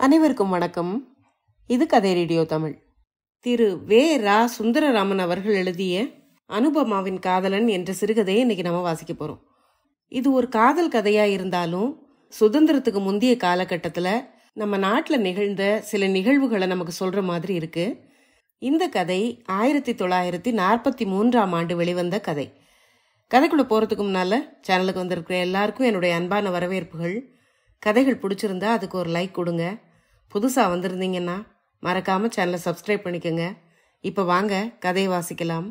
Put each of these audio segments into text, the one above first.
அனைவருக்கும் வணக்கம் இது கதை ரேடியோ தமிழ் திரு வே ரா சுந்தரராமன் அவர்கள் எழுதிய அனுபமாவின் காதலன் என்ற சிறுகதையை இன்னைக்கு நம்ம வாசிக்க போறோம் இது ஒரு காதல் கதையா இருந்தாலும் சுதந்திரத்துக்கு முந்தைய காலகட்டத்தில் நம்ம நாட்டில் நிகழ்ந்த சில நிகழ்வுகளை நமக்கு சொல்ற மாதிரி இருக்கு இந்த கதை ஆயிரத்தி தொள்ளாயிரத்தி நாற்பத்தி மூன்றாம் ஆண்டு வெளிவந்த கதை கதைக்குள்ள போறதுக்கு முன்னால சேனலுக்கு வந்திருக்கிற எல்லாருக்கும் என்னுடைய அன்பான வரவேற்புகள் கதைகள் பிடிச்சிருந்தா அதுக்கு ஒரு லைக் கொடுங்க புதுசாக வந்திருந்தீங்கன்னா மறக்காம சேனலை சப்ஸ்கிரைப் பண்ணிக்கோங்க இப்போ வாங்க கதையை வாசிக்கலாம்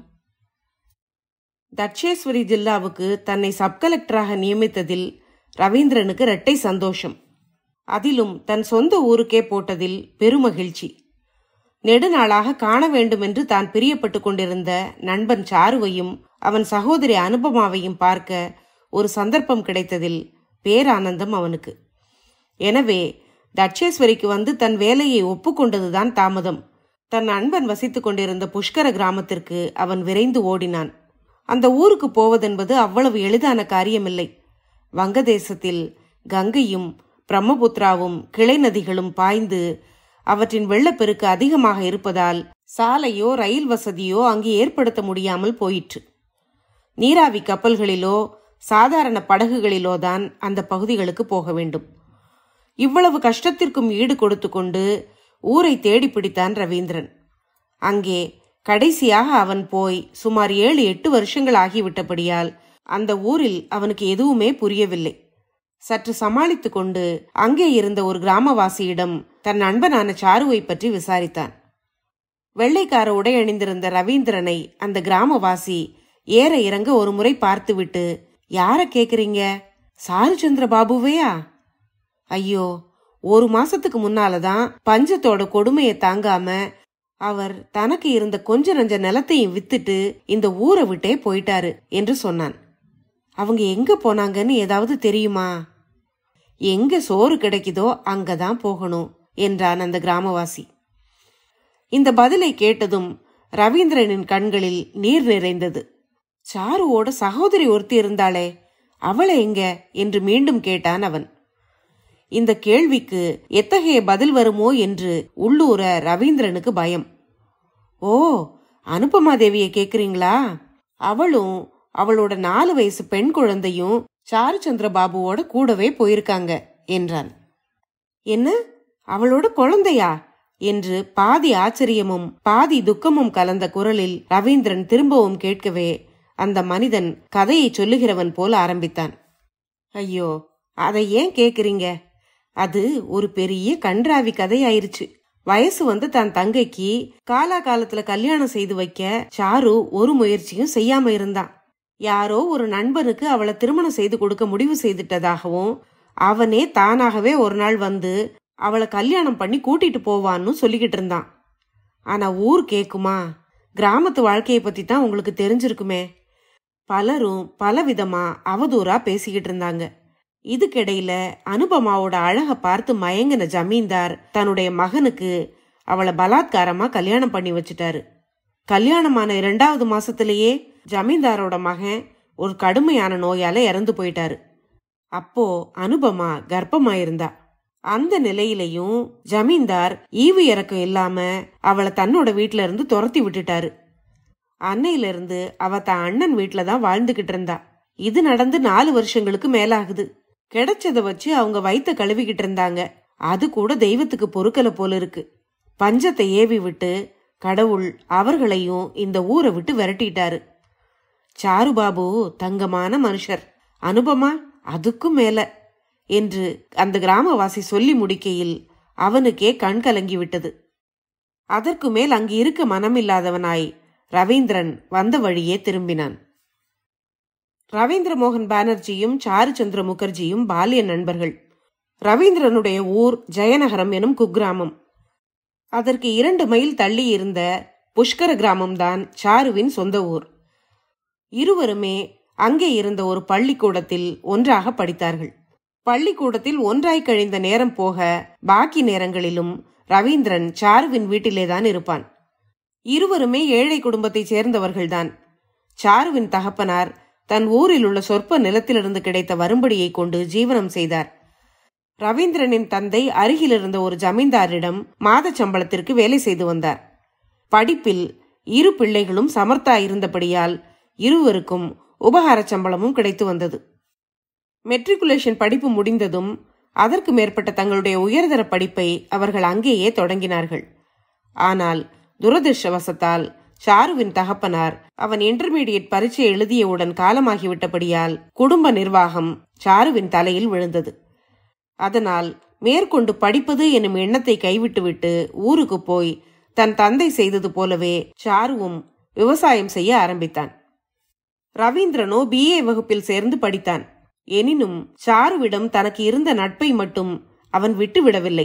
தட்சேஸ்வரி ஜில்லாவுக்கு தன்னை சப் கலெக்டராக நியமித்ததில் ரவீந்திரனுக்கு இரட்டை சந்தோஷம் அதிலும் தன் சொந்த ஊருக்கே போட்டதில் பெருமகிழ்ச்சி நெடுநாளாக காண வேண்டுமென்று தான் பிரியப்பட்டு கொண்டிருந்த நண்பன் சாருவையும் அவன் சகோதரி அனுபமாவையும் பார்க்க ஒரு சந்தர்ப்பம் கிடைத்ததில் பேரானந்தம் அவனுக்கு எனவே தட்சேஸ்வரிக்கு வந்து தன் வேலையை ஒப்புக்கொண்டதுதான் தாமதம் தன் நண்பன் வசித்துக் கொண்டிருந்த புஷ்கர கிராமத்திற்கு அவன் விரைந்து ஓடினான் அந்த ஊருக்கு போவதென்பது அவ்வளவு எளிதான காரியமில்லை வங்கதேசத்தில் கங்கையும் பிரம்மபுத்திராவும் கிளை நதிகளும் பாய்ந்து அவற்றின் வெள்ளப்பெருக்கு அதிகமாக இருப்பதால் சாலையோ ரயில் வசதியோ அங்கு ஏற்படுத்த முடியாமல் போயிற்று நீராவி கப்பல்களிலோ சாதாரண படகுகளிலோ தான் அந்த பகுதிகளுக்கு போக வேண்டும் இவ்வளவு கஷ்டத்திற்கும் ஈடு கொடுத்து கொண்டு ஊரை தேடி பிடித்தான் ரவீந்திரன் அங்கே கடைசியாக அவன் போய் சுமார் ஏழு எட்டு வருஷங்கள் ஆகிவிட்டபடியால் அந்த ஊரில் அவனுக்கு எதுவுமே புரியவில்லை சற்று சமாளித்து கொண்டு அங்கே இருந்த ஒரு கிராமவாசியிடம் தன் நண்பனான சாருவை பற்றி விசாரித்தான் வெள்ளைக்கார உடை அணிந்திருந்த ரவீந்திரனை அந்த கிராமவாசி ஏற இறங்க ஒரு முறை பார்த்துவிட்டு யார கேக்குறீங்க சாருச்சந்திர பாபுவையா ஐயோ ஒரு மாசத்துக்கு முன்னாலதான் பஞ்சத்தோட கொடுமையை தாங்காம அவர் தனக்கு இருந்த கொஞ்ச நஞ்ச நிலத்தையும் வித்துட்டு இந்த ஊரை விட்டே போயிட்டாரு என்று சொன்னான் அவங்க எங்க போனாங்கன்னு ஏதாவது தெரியுமா எங்க சோறு கிடைக்குதோ அங்கதான் போகணும் என்றான் அந்த கிராமவாசி இந்த பதிலை கேட்டதும் ரவீந்திரனின் கண்களில் நீர் நிறைந்தது சாருவோட சகோதரி ஒருத்தி இருந்தாளே அவளை எங்க என்று மீண்டும் கேட்டான் அவன் இந்த கேள்விக்கு எத்தகைய பதில் வருமோ என்று உள்ளூர ரவீந்திரனுக்கு பயம் ஓ அனுபமா தேவிய கேக்குறீங்களா அவளும் அவளோட நாலு வயசு பெண் குழந்தையும் சாருச்சந்திர பாபுவோட கூடவே போயிருக்காங்க என்றான் என்ன அவளோட குழந்தையா என்று பாதி ஆச்சரியமும் பாதி துக்கமும் கலந்த குரலில் ரவீந்திரன் திரும்பவும் கேட்கவே அந்த மனிதன் கதையை சொல்லுகிறவன் போல ஆரம்பித்தான் ஐயோ அதை ஏன் கேக்குறீங்க அது ஒரு பெரிய கன்றாவி கதையாயிருச்சு வயசு வந்து தன் தங்கைக்கு காலா காலத்துல கல்யாணம் செய்து வைக்க சாரு ஒரு முயற்சியும் செய்யாம இருந்தான் யாரோ ஒரு நண்பனுக்கு அவளை திருமணம் செய்து கொடுக்க முடிவு செய்துட்டதாகவும் அவனே தானாகவே ஒரு நாள் வந்து அவளை கல்யாணம் பண்ணி கூட்டிட்டு போவான்னு சொல்லிக்கிட்டு இருந்தான் ஆனா ஊர் கேக்குமா கிராமத்து வாழ்க்கையை பத்தி தான் உங்களுக்கு தெரிஞ்சிருக்குமே பலரும் பலவிதமா அவதூறா பேசிக்கிட்டு இருந்தாங்க இதுக்கிடையில அனுபமாவோட அழக பார்த்து மயங்கின ஜமீன்தார் தன்னுடைய மகனுக்கு அவளை பலாத்காரமா கல்யாணம் பண்ணி வச்சுட்டாரு கல்யாணமான இரண்டாவது மாசத்திலேயே ஜமீன்தாரோட மகன் ஒரு கடுமையான நோயால இறந்து போயிட்டாரு அப்போ அனுபமா கர்ப்பமாயிருந்தா அந்த நிலையிலையும் ஜமீன்தார் ஈவு இறக்கம் இல்லாம அவளை தன்னோட வீட்ல இருந்து துரத்தி விட்டுட்டாரு அன்னையில இருந்து அவ தன் அண்ணன் வீட்ல தான் வாழ்ந்துகிட்டு இருந்தா இது நடந்து நாலு வருஷங்களுக்கு மேலாகுது கிடைச்சத வச்சு அவங்க வயித்த கழுவிக்கிட்டு இருந்தாங்க அது கூட தெய்வத்துக்கு பொறுக்கல போல இருக்கு பஞ்சத்தை ஏவி விட்டு கடவுள் அவர்களையும் இந்த ஊரை விட்டு விரட்டிட்டாரு சாருபாபு தங்கமான மனுஷர் அனுபமா அதுக்கும் மேல என்று அந்த கிராமவாசி சொல்லி முடிக்கையில் அவனுக்கே கண் கலங்கி விட்டது அதற்கு மேல் அங்கு இருக்க மனமில்லாதவனாய் ரவீந்திரன் வந்த வழியே திரும்பினான் ரவீந்திர மோகன் பானர்ஜியும் சாருச்சந்திர முகர்ஜியும் பாலிய நண்பர்கள் ரவீந்திரனுடைய ஊர் ஜெயநகரம் எனும் குக்கிராமம் அதற்கு இரண்டு மைல் தள்ளி இருந்த புஷ்கர கிராமம்தான் சாருவின் சொந்த ஊர் இருவருமே அங்கே இருந்த ஒரு பள்ளிக்கூடத்தில் ஒன்றாக படித்தார்கள் பள்ளிக்கூடத்தில் ஒன்றாய் கழிந்த நேரம் போக பாக்கி நேரங்களிலும் ரவீந்திரன் சாருவின் வீட்டிலேதான் இருப்பான் இருவருமே ஏழை குடும்பத்தைச் சேர்ந்தவர்கள்தான் சாருவின் தகப்பனார் தன் ஊரில் உள்ள சொற்ப நிலத்திலிருந்து கிடைத்த வரும்படியை கொண்டு ஜீவனம் செய்தார் ரவீந்திரனின் தந்தை அருகில் இருந்த ஒரு ஜமீன்தாரிடம் மாத சம்பளத்திற்கு வேலை செய்து வந்தார் படிப்பில் இரு பிள்ளைகளும் சமர்த்தா இருந்தபடியால் இருவருக்கும் உபகார சம்பளமும் கிடைத்து வந்தது மெட்ரிகுலேஷன் படிப்பு முடிந்ததும் அதற்கு மேற்பட்ட தங்களுடைய உயர்தர படிப்பை அவர்கள் அங்கேயே தொடங்கினார்கள் ஆனால் துரதிருஷ்டவசத்தால் சாருவின் தகப்பனார் அவன் இன்டர்மீடியட் பரீட்சை எழுதியவுடன் காலமாகிவிட்டபடியால் குடும்ப நிர்வாகம் சாருவின் தலையில் விழுந்தது அதனால் மேற்கொண்டு படிப்பது எனும் எண்ணத்தை கைவிட்டுவிட்டு ஊருக்கு போய் தன் தந்தை செய்தது போலவே சாருவும் விவசாயம் செய்ய ஆரம்பித்தான் ரவீந்திரனோ பிஏ வகுப்பில் சேர்ந்து படித்தான் எனினும் சாருவிடம் தனக்கு இருந்த நட்பை மட்டும் அவன் விட்டுவிடவில்லை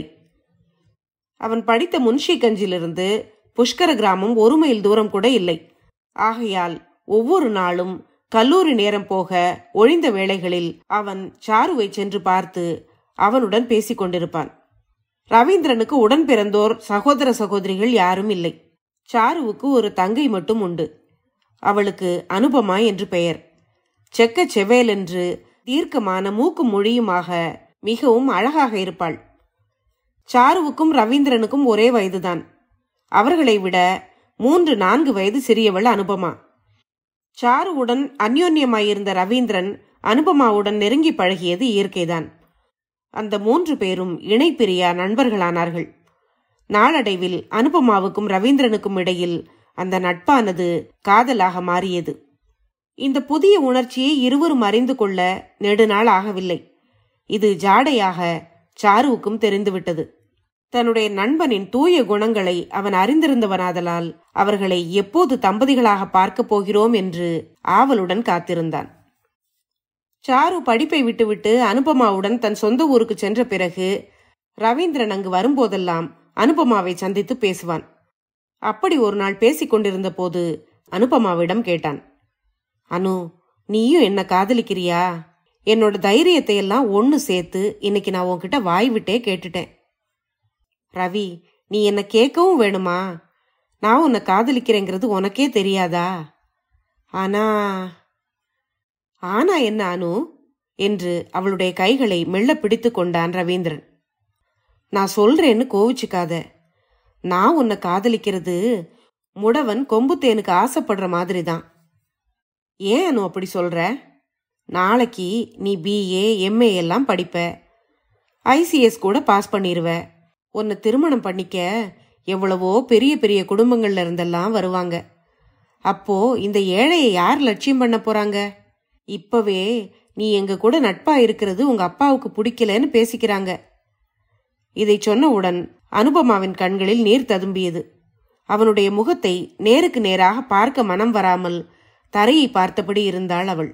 அவன் படித்த முன்ஷிகஞ்சிலிருந்து புஷ்கர கிராமம் ஒரு மைல் தூரம் கூட இல்லை ஆகையால் ஒவ்வொரு நாளும் கல்லூரி நேரம் போக ஒழிந்த வேளைகளில் அவன் சாருவை சென்று பார்த்து அவனுடன் பேசிக் கொண்டிருப்பான் ரவீந்திரனுக்கு உடன் பிறந்தோர் சகோதர சகோதரிகள் யாரும் இல்லை சாருவுக்கு ஒரு தங்கை மட்டும் உண்டு அவளுக்கு அனுபமா என்று பெயர் செக்க செவேல் என்று தீர்க்கமான மூக்கும் மொழியுமாக மிகவும் அழகாக இருப்பாள் சாருவுக்கும் ரவீந்திரனுக்கும் ஒரே வயதுதான் அவர்களை விட மூன்று நான்கு வயது சிறியவள் அனுபமா சாருவுடன் அந்யோன்யமாயிருந்த ரவீந்திரன் அனுபமாவுடன் நெருங்கி பழகியது இயற்கைதான் அந்த மூன்று பேரும் இணைப்பிரியா நண்பர்களானார்கள் நாளடைவில் அனுபமாவுக்கும் ரவீந்திரனுக்கும் இடையில் அந்த நட்பானது காதலாக மாறியது இந்த புதிய உணர்ச்சியை இருவரும் அறிந்து கொள்ள நெடுநாள் ஆகவில்லை இது ஜாடையாக சாருவுக்கும் தெரிந்துவிட்டது தன்னுடைய நண்பனின் தூய குணங்களை அவன் அறிந்திருந்தவனாதலால் அவர்களை எப்போது தம்பதிகளாக பார்க்கப் போகிறோம் என்று ஆவலுடன் காத்திருந்தான் சாரு படிப்பை விட்டுவிட்டு அனுபமாவுடன் தன் சொந்த ஊருக்கு சென்ற பிறகு ரவீந்திரன் அங்கு வரும்போதெல்லாம் அனுபமாவை சந்தித்து பேசுவான் அப்படி ஒரு நாள் பேசிக் கொண்டிருந்த போது அனுபமாவிடம் கேட்டான் அனு நீயும் என்ன காதலிக்கிறியா என்னோட தைரியத்தை எல்லாம் ஒன்னு சேர்த்து இன்னைக்கு நான் உன்கிட்ட வாய் விட்டே கேட்டுட்டேன் ரவி நீ என்ன கேட்கவும் வேணுமா நான் உன்னை காதலிக்கிறேங்கிறது உனக்கே தெரியாதா ஆனா ஆனா என்ன அனு என்று அவளுடைய கைகளை மெல்ல பிடித்து கொண்டான் ரவீந்திரன் நான் சொல்றேன்னு கோவிச்சுக்காத நான் உன்னை காதலிக்கிறது முடவன் கொம்பு தேனுக்கு ஆசைப்படுற மாதிரி தான் ஏன் அனு அப்படி சொல்ற நாளைக்கு நீ பிஏ எம்ஏ எல்லாம் படிப்ப ஐசிஎஸ் கூட பாஸ் பண்ணிடுவ உன்னை திருமணம் பண்ணிக்க எவ்வளவோ பெரிய பெரிய குடும்பங்கள்ல இருந்தெல்லாம் வருவாங்க அப்போ இந்த ஏழையை யார் லட்சியம் பண்ண போறாங்க இப்பவே நீ எங்க கூட நட்பா இருக்கிறது உங்க அப்பாவுக்கு பிடிக்கலன்னு பேசிக்கிறாங்க இதை சொன்னவுடன் அனுபமாவின் கண்களில் நீர் ததும்பியது அவனுடைய முகத்தை நேருக்கு நேராக பார்க்க மனம் வராமல் தரையை பார்த்தபடி இருந்தாள் அவள்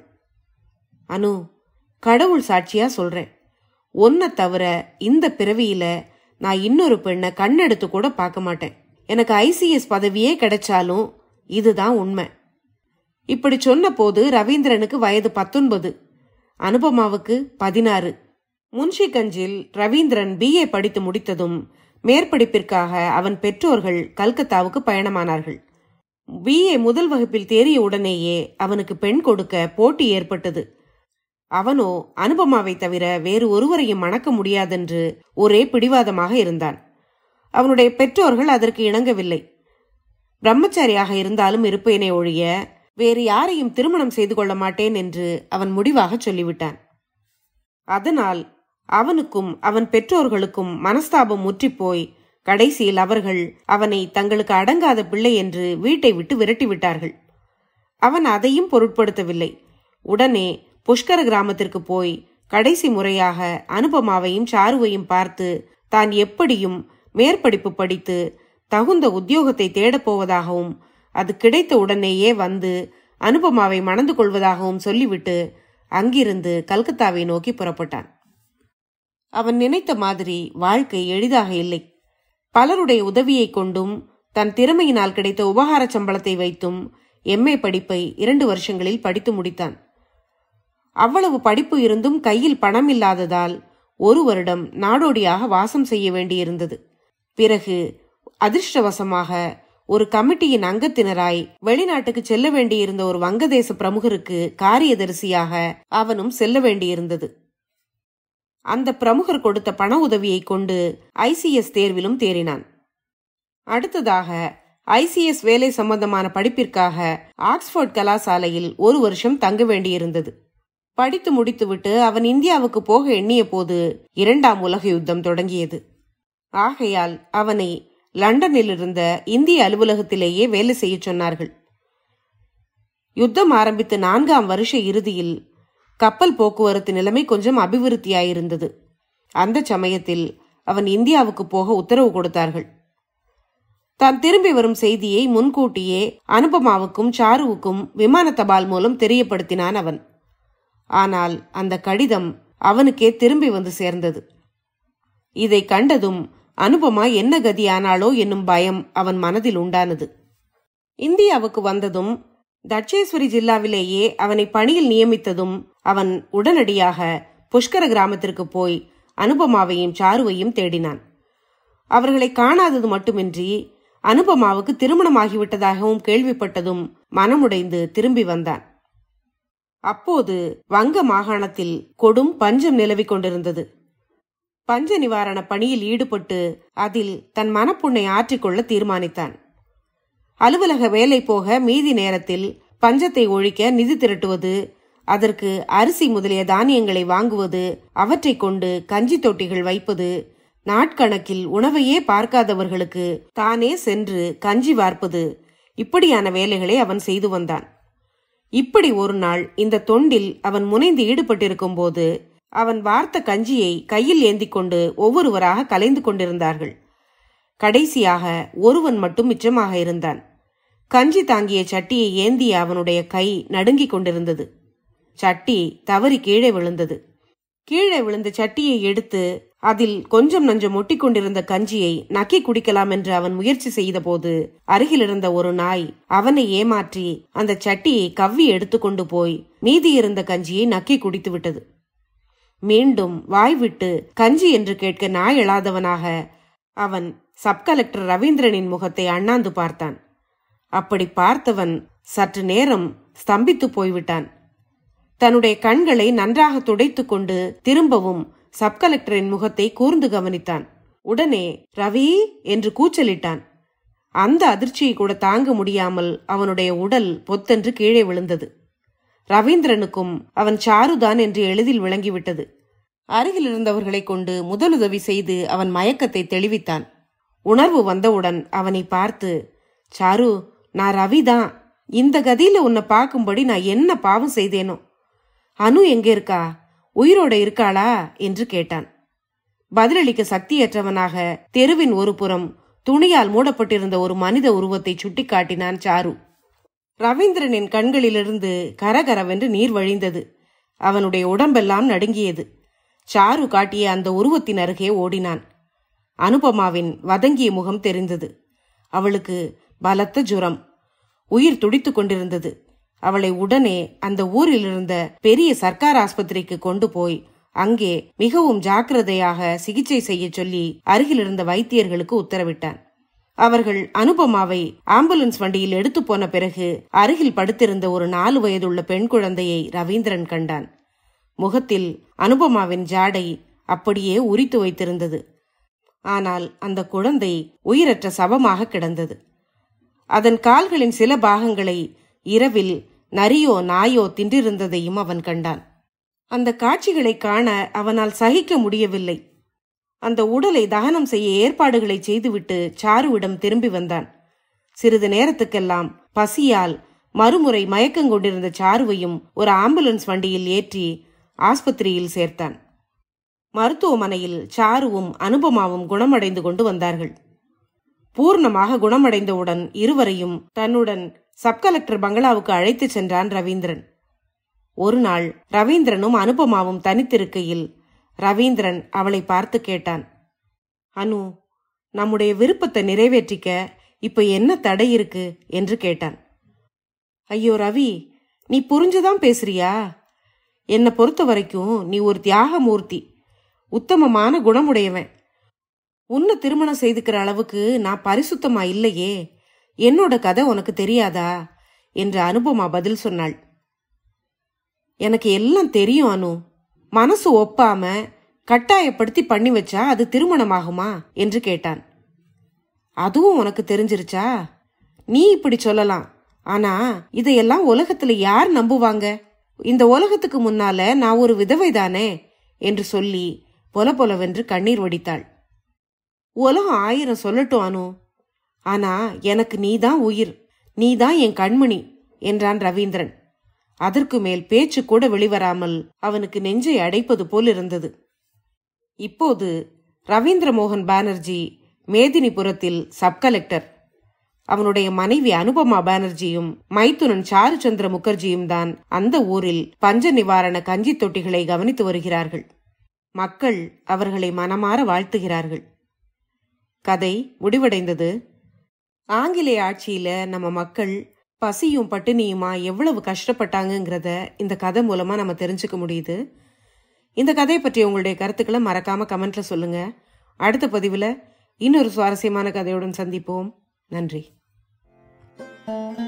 அனு கடவுள் சாட்சியா சொல்றேன் ஒன்ன தவிர இந்த பிறவியில நான் இன்னொரு பெண்ணை கண்ணெடுத்து கூட பார்க்க மாட்டேன் எனக்கு ஐசிஎஸ் பதவியே கிடைச்சாலும் இதுதான் உண்மை இப்படி சொன்ன போது ரவீந்திரனுக்கு வயது பத்தொன்பது அனுபமாவுக்கு பதினாறு முன்ஷிகஞ்சில் ரவீந்திரன் பிஏ படித்து முடித்ததும் மேற்படிப்பிற்காக அவன் பெற்றோர்கள் கல்கத்தாவுக்கு பயணமானார்கள் பிஏ முதல் வகுப்பில் தேறிய உடனேயே அவனுக்கு பெண் கொடுக்க போட்டி ஏற்பட்டது அவனோ அனுபமாவை தவிர வேறு ஒருவரையும் மணக்க முடியாதென்று ஒரே பிடிவாதமாக இருந்தான் அவனுடைய பெற்றோர்கள் அதற்கு இணங்கவில்லை பிரம்மச்சாரியாக இருந்தாலும் இருப்பேனே ஒழிய வேறு யாரையும் திருமணம் செய்து கொள்ள மாட்டேன் என்று அவன் முடிவாக சொல்லிவிட்டான் அதனால் அவனுக்கும் அவன் பெற்றோர்களுக்கும் மனஸ்தாபம் முற்றிப்போய் கடைசியில் அவர்கள் அவனை தங்களுக்கு அடங்காத பிள்ளை என்று வீட்டை விட்டு விரட்டிவிட்டார்கள் அவன் அதையும் பொருட்படுத்தவில்லை உடனே புஷ்கர கிராமத்திற்கு போய் கடைசி முறையாக அனுபமாவையும் சாருவையும் பார்த்து தான் எப்படியும் மேற்படிப்பு படித்து தகுந்த உத்தியோகத்தை தேடப் போவதாகவும் அது கிடைத்த உடனேயே வந்து அனுபமாவை மணந்து கொள்வதாகவும் சொல்லிவிட்டு அங்கிருந்து கல்கத்தாவை நோக்கி புறப்பட்டான் அவன் நினைத்த மாதிரி வாழ்க்கை எளிதாக இல்லை பலருடைய உதவியை கொண்டும் தன் திறமையினால் கிடைத்த உபகார சம்பளத்தை வைத்தும் எம்ஏ படிப்பை இரண்டு வருஷங்களில் படித்து முடித்தான் அவ்வளவு படிப்பு இருந்தும் கையில் பணம் இல்லாததால் ஒரு வருடம் நாடோடியாக வாசம் செய்ய வேண்டியிருந்தது பிறகு அதிர்ஷ்டவசமாக ஒரு கமிட்டியின் அங்கத்தினராய் வெளிநாட்டுக்கு செல்ல வேண்டியிருந்த ஒரு வங்கதேச பிரமுகருக்கு காரியதரிசியாக அவனும் செல்ல வேண்டியிருந்தது அந்த பிரமுகர் கொடுத்த பண உதவியை கொண்டு ஐசிஎஸ் தேர்விலும் தேறினான் அடுத்ததாக ஐசிஎஸ் வேலை சம்பந்தமான படிப்பிற்காக ஆக்ஸ்போர்ட் கலாசாலையில் ஒரு வருஷம் தங்க வேண்டியிருந்தது படித்து முடித்துவிட்டு அவன் இந்தியாவுக்கு போக எண்ணிய போது இரண்டாம் உலக யுத்தம் தொடங்கியது ஆகையால் அவனை லண்டனில் இருந்த இந்திய அலுவலகத்திலேயே வேலை செய்யச் சொன்னார்கள் யுத்தம் ஆரம்பித்து நான்காம் வருஷ இறுதியில் கப்பல் போக்குவரத்து நிலைமை கொஞ்சம் அபிவிருத்தியாயிருந்தது அந்த சமயத்தில் அவன் இந்தியாவுக்கு போக உத்தரவு கொடுத்தார்கள் தான் திரும்பி வரும் செய்தியை முன்கூட்டியே அனுபமாவுக்கும் சாருவுக்கும் விமான தபால் மூலம் தெரியப்படுத்தினான் அவன் ஆனால் அந்த கடிதம் அவனுக்கே திரும்பி வந்து சேர்ந்தது இதை கண்டதும் அனுபமா என்ன கதியானாளோ என்னும் பயம் அவன் மனதில் உண்டானது இந்தியாவுக்கு வந்ததும் தட்சேஸ்வரி ஜில்லாவிலேயே அவனை பணியில் நியமித்ததும் அவன் உடனடியாக புஷ்கர கிராமத்திற்கு போய் அனுபமாவையும் சாருவையும் தேடினான் அவர்களை காணாதது மட்டுமின்றி அனுபமாவுக்கு திருமணமாகிவிட்டதாகவும் கேள்விப்பட்டதும் மனமுடைந்து திரும்பி வந்தான் அப்போது வங்க மாகாணத்தில் கொடும் பஞ்சம் நிலவிக் கொண்டிருந்தது பஞ்ச நிவாரண பணியில் ஈடுபட்டு அதில் தன் மனப்புண்ணை ஆற்றிக்கொள்ள தீர்மானித்தான் அலுவலக வேலை போக மீதி நேரத்தில் பஞ்சத்தை ஒழிக்க நிதி திரட்டுவது அதற்கு அரிசி முதலிய தானியங்களை வாங்குவது அவற்றைக் கொண்டு கஞ்சி தொட்டிகள் வைப்பது நாட்கணக்கில் உணவையே பார்க்காதவர்களுக்கு தானே சென்று கஞ்சி வார்ப்பது இப்படியான வேலைகளை அவன் செய்து வந்தான் இப்படி ஒரு நாள் இந்த தொண்டில் அவன் முனைந்து ஈடுபட்டிருக்கும் போது அவன் வார்த்த கஞ்சியை கையில் ஏந்தி கொண்டு ஒவ்வொருவராக கலைந்து கொண்டிருந்தார்கள் கடைசியாக ஒருவன் மட்டும் மிச்சமாக இருந்தான் கஞ்சி தாங்கிய சட்டியை ஏந்திய அவனுடைய கை நடுங்கிக் கொண்டிருந்தது சட்டி தவறி கீழே விழுந்தது கீழே விழுந்த சட்டியை எடுத்து அதில் கொஞ்சம் நஞ்சம் ஒட்டி கொண்டிருந்த கஞ்சியை நக்கி குடிக்கலாம் என்று அவன் முயற்சி செய்தபோது அருகில் இருந்த ஒரு நாய் அவனை ஏமாற்றி அந்த சட்டியை கவ்வி எடுத்துக்கொண்டு போய் மீதி இருந்த கஞ்சியை நக்கி குடித்து விட்டது மீண்டும் வாய் விட்டு கஞ்சி என்று கேட்க நாய் எழாதவனாக அவன் சப் கலெக்டர் ரவீந்திரனின் முகத்தை அண்ணாந்து பார்த்தான் அப்படி பார்த்தவன் சற்று நேரம் ஸ்தம்பித்து போய்விட்டான் தன்னுடைய கண்களை நன்றாக துடைத்துக் கொண்டு திரும்பவும் சப் கலெக்டரின் முகத்தை கூர்ந்து கவனித்தான் உடனே ரவி என்று கூச்சலிட்டான் அந்த அதிர்ச்சியை கூட தாங்க முடியாமல் அவனுடைய உடல் பொத்தென்று கீழே விழுந்தது ரவீந்திரனுக்கும் அவன் சாருதான் என்று எளிதில் விளங்கிவிட்டது அருகில் இருந்தவர்களை கொண்டு முதலுதவி செய்து அவன் மயக்கத்தை தெளிவித்தான் உணர்வு வந்தவுடன் அவனை பார்த்து சாரு நான் ரவிதான் இந்த கதியில உன்னை பார்க்கும்படி நான் என்ன பாவம் செய்தேனோ அனு எங்க இருக்கா உயிரோட இருக்காளா என்று கேட்டான் பதிலளிக்க சக்தியற்றவனாக தெருவின் ஒரு புறம் துணியால் மூடப்பட்டிருந்த ஒரு மனித உருவத்தை சுட்டிக்காட்டினான் சாரு ரவீந்திரனின் கண்களிலிருந்து கரகரவென்று நீர் வழிந்தது அவனுடைய உடம்பெல்லாம் நடுங்கியது சாரு காட்டிய அந்த உருவத்தின் அருகே ஓடினான் அனுபமாவின் வதங்கிய முகம் தெரிந்தது அவளுக்கு பலத்த ஜுரம் உயிர் துடித்துக் கொண்டிருந்தது அவளை உடனே அந்த ஊரில் இருந்த பெரிய சர்க்கார் ஆஸ்பத்திரிக்கு கொண்டு போய் அங்கே மிகவும் ஜாக்கிரதையாக சிகிச்சை செய்ய சொல்லி அருகில் இருந்த வைத்தியர்களுக்கு உத்தரவிட்டான் அவர்கள் அனுபமாவை ஆம்புலன்ஸ் வண்டியில் எடுத்து போன பிறகு அருகில் படுத்திருந்த ஒரு நாலு வயதுள்ள பெண் குழந்தையை ரவீந்திரன் கண்டான் முகத்தில் அனுபமாவின் ஜாடை அப்படியே உரித்து வைத்திருந்தது ஆனால் அந்த குழந்தை உயிரற்ற சவமாக கிடந்தது அதன் கால்களின் சில பாகங்களை இரவில் நரியோ நாயோ தின்றிருந்ததையும் அவன் கண்டான் அந்த காட்சிகளை காண அவனால் சகிக்க முடியவில்லை அந்த உடலை தகனம் செய்ய ஏற்பாடுகளை செய்துவிட்டு சாருவிடம் திரும்பி வந்தான் சிறிது நேரத்துக்கெல்லாம் பசியால் மறுமுறை மயக்கங்கொண்டிருந்த சாருவையும் ஒரு ஆம்புலன்ஸ் வண்டியில் ஏற்றி ஆஸ்பத்திரியில் சேர்த்தான் மருத்துவமனையில் சாருவும் அனுபமாவும் குணமடைந்து கொண்டு வந்தார்கள் பூர்ணமாக குணமடைந்தவுடன் இருவரையும் தன்னுடன் சப் கலெக்டர் பங்களாவுக்கு அழைத்துச் சென்றான் ரவீந்திரன் ஒரு நாள் ரவீந்திரனும் அனுபமாவும் தனித்திருக்கையில் ரவீந்திரன் அவளை பார்த்து கேட்டான் அனு நம்முடைய விருப்பத்தை நிறைவேற்றிக்க இப்ப என்ன தடை இருக்கு என்று கேட்டான் ஐயோ ரவி நீ புரிஞ்சுதான் பேசுறியா என்னை பொறுத்த வரைக்கும் நீ ஒரு தியாகமூர்த்தி உத்தமமான குணமுடையவன் உன்னை திருமணம் செய்துக்கிற அளவுக்கு நான் பரிசுத்தமா இல்லையே என்னோட கதை உனக்கு தெரியாதா என்று அனுபமா பதில் சொன்னாள் எனக்கு எல்லாம் தெரியும் அனு மனசு ஒப்பாம கட்டாயப்படுத்தி பண்ணி வச்சா அது திருமணமாகுமா என்று கேட்டான் அதுவும் உனக்கு தெரிஞ்சிருச்சா நீ இப்படி சொல்லலாம் ஆனா இதையெல்லாம் உலகத்துல யார் நம்புவாங்க இந்த உலகத்துக்கு முன்னால நான் ஒரு விதவைதானே என்று சொல்லி பொல பொலவென்று கண்ணீர் வடித்தாள் உலகம் ஆயிரம் சொல்லட்டும் அனு ஆனா எனக்கு நீதான் உயிர் நீதான் என் கண்மணி என்றான் ரவீந்திரன் அதற்கு மேல் பேச்சு கூட வெளிவராமல் அவனுக்கு நெஞ்சை அடைப்பது போல் இருந்தது இப்போது ரவீந்திர மோகன் பானர்ஜி மேதினிபுரத்தில் சப் கலெக்டர் அவனுடைய மனைவி அனுபமா பானர்ஜியும் மைத்துனன் சாருச்சந்திர முகர்ஜியும் தான் அந்த ஊரில் பஞ்ச நிவாரண கஞ்சி தொட்டிகளை கவனித்து வருகிறார்கள் மக்கள் அவர்களை மனமாற வாழ்த்துகிறார்கள் கதை முடிவடைந்தது ஆங்கிலேய ஆட்சியில நம்ம மக்கள் பசியும் பட்டினியுமா எவ்வளவு கஷ்டப்பட்டாங்கங்கிறத இந்த கதை மூலமா நம்ம தெரிஞ்சுக்க முடியுது இந்த கதை பற்றி உங்களுடைய கருத்துக்களை மறக்காம கமெண்ட்ல சொல்லுங்க அடுத்த பதிவுல இன்னொரு சுவாரஸ்யமான கதையுடன் சந்திப்போம் நன்றி